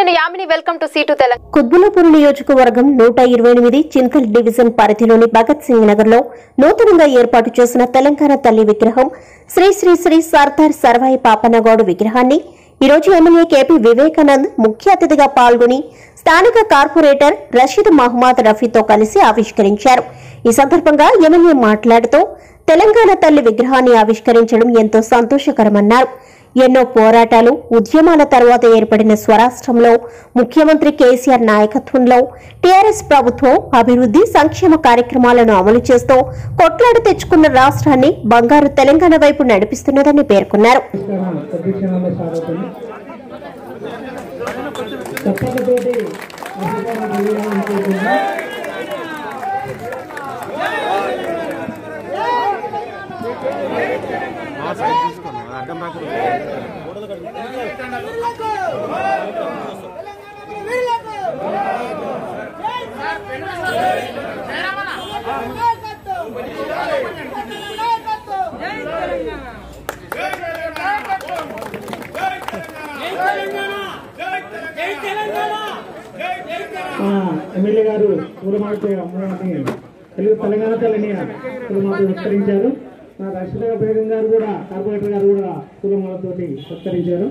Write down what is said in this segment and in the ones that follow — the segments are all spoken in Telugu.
నేను యామిని వెల్కమ్ టు సీటు తెలంగాణ కుద్బులపూర్ నియోజకవర్గం నూట ఇరవై ఎనిమిది చింతల్ డివిజన్ పరిధిలోని భగత్ సింగ్ నగర్ లో నూతనంగా ఏర్పాటు చేసిన తెలంగాణ తల్లి విగ్రహం శ్రీ శ్రీ శ్రీ సర్దార్ సర్వాయి పాపన్నగౌడ్ విగ్రహాన్ని ఈ రోజు ఎమ్మెల్యే కేపీ వివేకానంద్ ముఖ్య అతిథిగా పాల్గొని స్థానిక కార్పొరేటర్ రషీద్ మహమ్మద్ రఫీతో కలిసి ఆవిష్కరించారు ఈ సందర్భంగా ఎమ్మెల్యే మాట్లాడుతూ తెలంగాణ తల్లి విగ్రహాన్ని ఆవిష్కరించడం ఎంతో సంతోషకరమన్నారు ఎన్నో పోరాటాలు ఉద్యమాల తర్వాత ఏర్పడిన స్వరాష్ట్రంలో ముఖ్యమంత్రి కేసీఆర్ నాయకత్వంలో టీఆర్ఎస్ ప్రభుత్వం అభివృద్ధి సంక్షేమ కార్యక్రమాలను అమలు చేస్తూ కొట్లాడి తెచ్చుకున్న రాష్ట్రాన్ని బంగారు తెలంగాణ వైపు నడిపిస్తున్నదని పేర్కొన్నారు ప్రదక్షిణాలు సాగుతుంది తప్పకతోటి అధికారం చేయాలనుకుంటున్నా ఆ, ఎమ్మెల్యే గారు పూలమాత అమ్మవారిని తెలుగు తెలంగాణ తల్లిని పూలమాత సత్కరించారు మా రక్షిత బేగం గారు కూడా కార్పొరేటర్ గారు కూడా పూలమాలతోటి సత్కరించారు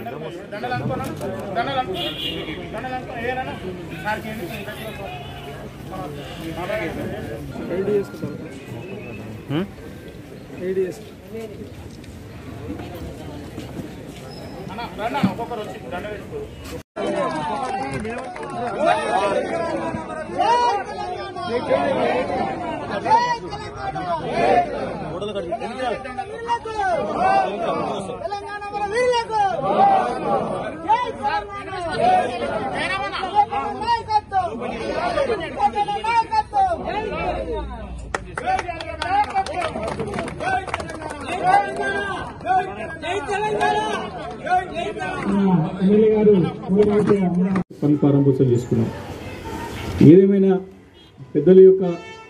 తెలంగాణ మన వీరులకు జై తెలంగాణ నాయకత్వం నాయకత్వం జై తెలంగాణ ఆ, ఎమ్మెల్యే గారు పూలమాత అమ్మవారిని పని ప్రారంభోత్సవం చేసుకున్నాం ఏదేమైనా పెద్దల యొక్క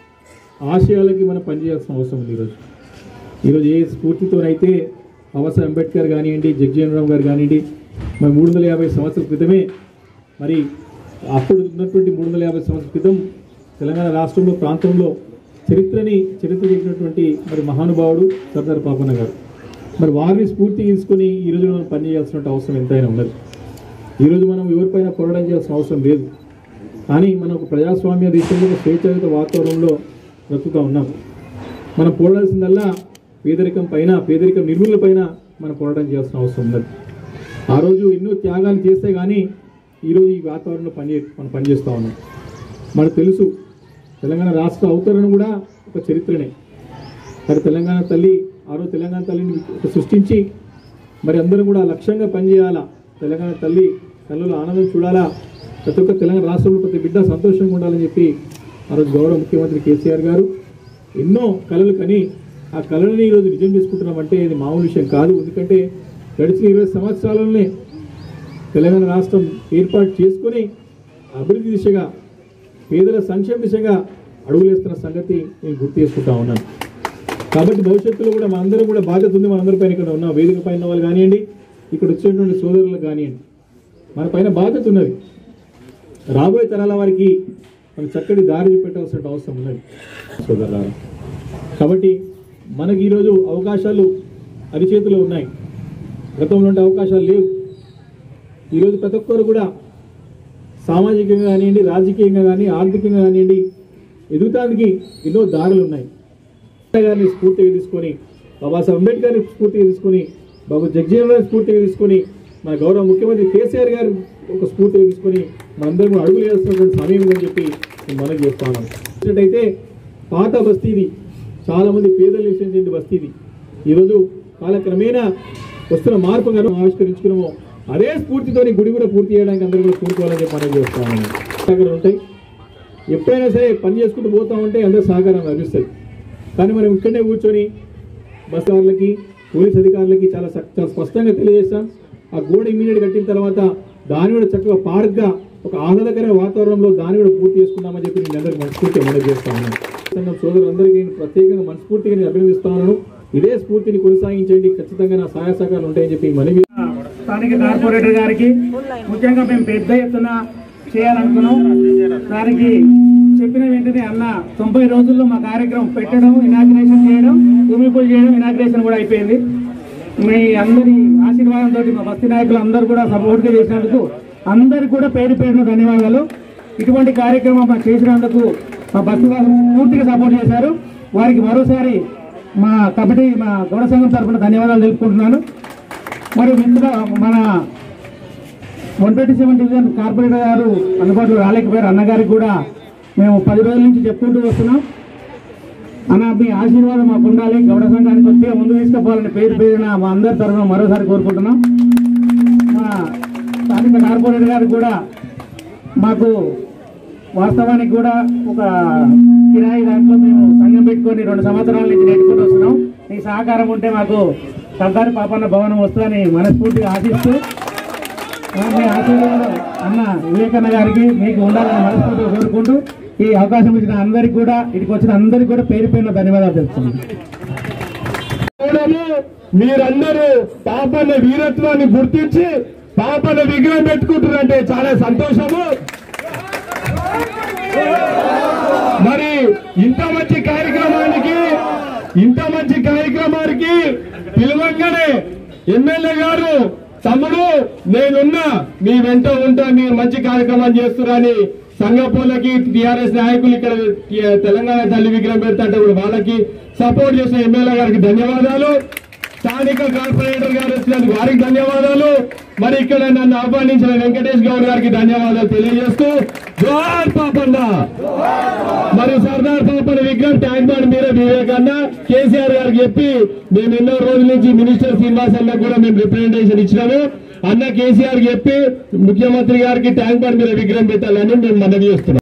ఆశయాలకి మనం పనిచేయాల్సిన అవసరం ఉంది ఈరోజు ఈరోజు ఏ స్ఫూర్తితోనైతే బాబాసాహెబ్ అంబేద్కర్ కానివ్వండి జగ్జీవన్ రామ్ గారు కానివ్వండి మరి మూడు వందల యాభై సంవత్సరాల క్రితమే మరి అప్పుడు ఉన్నటువంటి మూడు వందల యాభై సంవత్సరాల క్రితం తెలంగాణ రాష్ట్రంలో ప్రాంతంలో చరిత్రని చరిత్ర చెప్పినటువంటి మరి మహానుభావుడు సర్దార్ పాపన్న గారు మరి వారిని స్ఫూర్తి తీసుకొని ఈరోజు మనం పనిచేయాల్సిన అవసరం ఎంతైనా ఉన్నది ఈరోజు మనం ఎవరిపైన పోరాటం చేయాల్సిన అవసరం లేదు కానీ మనం ఒక ప్రజాస్వామ్య దేశంలో ఒక స్వేచ్ఛాయుత వాతావరణంలో బ్రతుకుతూ ఉన్నాం మనం పోరాడాల్సిందల్లా పేదరికం పైన పేదరికం నిర్మూలన పైన మనం పోరాటం చేయాల్సిన అవసరం ఉన్నది ఆ రోజు ఎన్నో త్యాగాలు చేస్తే కానీ ఈరోజు ఈ వాతావరణంలో పని మనం పనిచేస్తూ ఉన్నాం మనకు తెలుసు తెలంగాణ రాష్ట్ర అవతరణ కూడా ఒక చరిత్రనే మరి తెలంగాణ తల్లి ఆ రోజు తెలంగాణ తల్లిని సృష్టించి మరి అందరం కూడా లక్ష్యంగా పనిచేయాలా తెలంగాణ తల్లి కళ్ళలో ఆనందం చూడాలా ప్రతి ఒక్క తెలంగాణ రాష్ట్రంలో ప్రతి బిడ్డ సంతోషంగా ఉండాలని చెప్పి ఆ రోజు గౌరవ ముఖ్యమంత్రి కేసీఆర్ గారు ఎన్నో కళలు కని ఆ కళలని ఈరోజు నిజం చేసుకుంటున్నామంటే ఇది మామూలు విషయం కాదు ఎందుకంటే గడిచిన ఇరవై సంవత్సరాలలోనే తెలంగాణ రాష్ట్రం ఏర్పాటు చేసుకొని అభివృద్ధి దిశగా పేదల సంక్షేమ దిశగా అడుగులేస్తున్న సంగతి నేను గుర్తు చేసుకుంటా ఉన్నాను కాబట్టి భవిష్యత్తులో కూడా మనందరం కూడా బాధ్యత ఉంది మనందరిపైన ఇక్కడ ఉన్న వేదిక పైన వాళ్ళు కానివ్వండి ఇక్కడ వచ్చినటువంటి సోదరులకు కానివ్వండి మన పైన బాధ్యత ఉన్నది రాబోయే తరాల వారికి మనం చక్కటి దారి చూపెట్టాల్సిన అవసరం ఉన్నది సోదరులారా కాబట్టి మనకి ఈరోజు అవకాశాలు అరిచేతిలో ఉన్నాయి గతంలో ఉండే అవకాశాలు లేవు ఈరోజు ప్రతి ఒక్కరు కూడా సామాజికంగా కానివ్వండి రాజకీయంగా కానీ ఆర్థికంగా కానివ్వండి ఎదుగుతానికి ఎన్నో దారులు ఉన్నాయి గారిని స్ఫూర్తిగా తీసుకొని బాబాసాహెబ్ అంబేద్కర్ని స్ఫూర్తిగా తీసుకొని బాబు జగ్జీవన్ రావు స్ఫూర్తిగా తీసుకొని మన గౌరవ ముఖ్యమంత్రి కేసీఆర్ గారు ఒక స్ఫూర్తిగా తీసుకొని మనందరం కూడా అడుగులు వేస్తున్నటువంటి సమయం అని చెప్పి నేను మనవి చేస్తాను చూసినట్టయితే పాత బస్తీది చాలా మంది పేదలు నివసించే బస్తీది ఈరోజు కాలక్రమేణా వస్తున్న మార్పుగా ఆవిష్కరించుకున్నామో అదే స్ఫూర్తితోని గుడి కూడా పూర్తి చేయడానికి అందరూ కూడా పూర్తవాలని చెప్పి మనం చేస్తామని అక్కడ ఉంటాయి ఎప్పుడైనా సరే పని చేసుకుంటూ పోతా ఉంటే అందరూ సహకారం లభిస్తుంది కానీ మనం ఇక్కడనే కూర్చొని బస్ వాళ్ళకి పోలీస్ అధికారులకి చాలా సక్- చాలా స్పష్టంగా తెలియజేస్తాం ఆ గోడ ఇమీడియట్ కట్టిన తర్వాత దాన్ని కూడా చక్కగా పార్క్గా ఒక ఆహ్లాదకరమైన వాతావరణంలో దాన్ని కూడా పూర్తి చేసుకుందామని చెప్పి నేను అందరికీ మనస్ఫూర్తిగా మనవి చేస్తా ఉన్నాను సంఘం సోదరులందరికీ నేను ప్రత్యేకంగా మనస్ఫూర్తిగా నేను అభినందిస్తా ఉన్నాను ఇదే స్ఫూర్తిని కొనసాగించండి ఖచ్చితంగా నా సహాయ సహకారాలు ఉంటాయని చెప్పి మనవి స్థానిక కార్పొరేటర్ గారికి ముఖ్యంగా మేము పెద్ద ఎత్తున చేయాలనుకున్నాం దానికి చెప్పిన వెంటనే అన్న తొంభై రోజుల్లో మా కార్యక్రమం పెట్టడం ఇనాగ్రేషన్ చేయడం భూమి పూజ చేయడం ఇనాగ్రేషన్ కూడా అయిపోయింది మీ అందరి ఆశీర్వాదంతో మా బస్తీ నాయకులు అందరూ కూడా సపోర్ట్గా చేసినందుకు అందరికి కూడా పేరు పేరున ధన్యవాదాలు ఇటువంటి కార్యక్రమం మాకు చేసినందుకు మా బస్తీ వాళ్ళు పూర్తిగా సపోర్ట్ చేశారు వారికి మరోసారి మా కమిటీ మా గౌడ సంఘం తరఫున ధన్యవాదాలు తెలుపుకుంటున్నాను మరి ఇందులో మన one twenty seven division corporator గారు అందుబాటులో రాలేకపోయారు అన్నగారికి కూడా మేము పది రోజుల నుంచి చెప్పుకుంటూ వస్తున్నాం అన్న మీ ఆశీర్వాదం మాకు ఉండాలి గౌడ సంఘానికి కొద్దిగా ముందు తీసుకుపోవాలని పేరు పేరున మా అందరి తరఫున మరోసారి కోరుకుంటున్నాం మా స్థానిక కార్పొరేటర్ గారు కూడా మాకు వాస్తవానికి కూడా ఒక కిరాయి దాంట్లో మేము సంఘం పెట్టుకొని రెండు సంవత్సరాల నుంచి నెట్టుకుంటూ వస్తున్నాం మీ సహకారం ఉంటే మాకు సర్దారి పాపన్న భవనం వస్తుందని మనస్ఫూర్తిగా ఆశిస్తూ ఆ, మీ ఆశీర్వాదం అన్న వివేకన్న గారికి మీకు ఉండాలని మనస్ఫూర్తిగా కోరుకుంటూ ఈ అవకాశం ఇచ్చిన అందరికి కూడా ఇక్కడికి వచ్చిన అందరికి కూడా పేరు పేరున ధన్యవాదాలు తెలుపుతున్నాను చూడము మీరందరూ పాపన్న వీరత్వాన్ని గుర్తించి పాపన్న విగ్రహం పెట్టుకుంటారంటే చాలా సంతోషము మరి ఇంత మంచి కార్యక్రమానికి ఇంత మంచి కార్యక్రమానికి పిలవంగానే ఎమ్మెల్యే గారు తమ్ముడు నేనున్నా మీ వెంట ఉంటా మీరు మంచి కార్యక్రమం చేస్తున్నారని సంగపూర్లకి టిఆర్ఎస్ నాయకులు ఇక్కడ తెలంగాణ తల్లి విగ్రహం పెడతాంటే కూడా వాళ్ళకి సపోర్ట్ చేసిన ఎమ్మెల్యే గారికి ధన్యవాదాలు స్థానిక కార్పొరేటర్ గారు వచ్చినందుకు వారికి ధన్యవాదాలు మరి ఇక్కడ నన్ను ఆహ్వానించిన వెంకటేష్ గౌడ్ గారికి ధన్యవాదాలు తెలియజేస్తూ జోహార్ పాపన్న మరి సర్దార్ పాపన్న విగ్రహం ట్యాంక్ బండ్ మీరే వివేకన్న కేసీఆర్ గారికి చెప్పి మేము ఎన్నో రోజుల నుంచి మినిస్టర్ శ్రీనివాస్ అన్న కూడా మేము రిప్రజెంటేషన్ ఇచ్చినాము అన్న కేసీఆర్ చెప్పి ముఖ్యమంత్రి గారికి ట్యాంక్ బండ్ మీద విగ్రహం పెట్టాలని మేము మనవి చేస్తున్నాం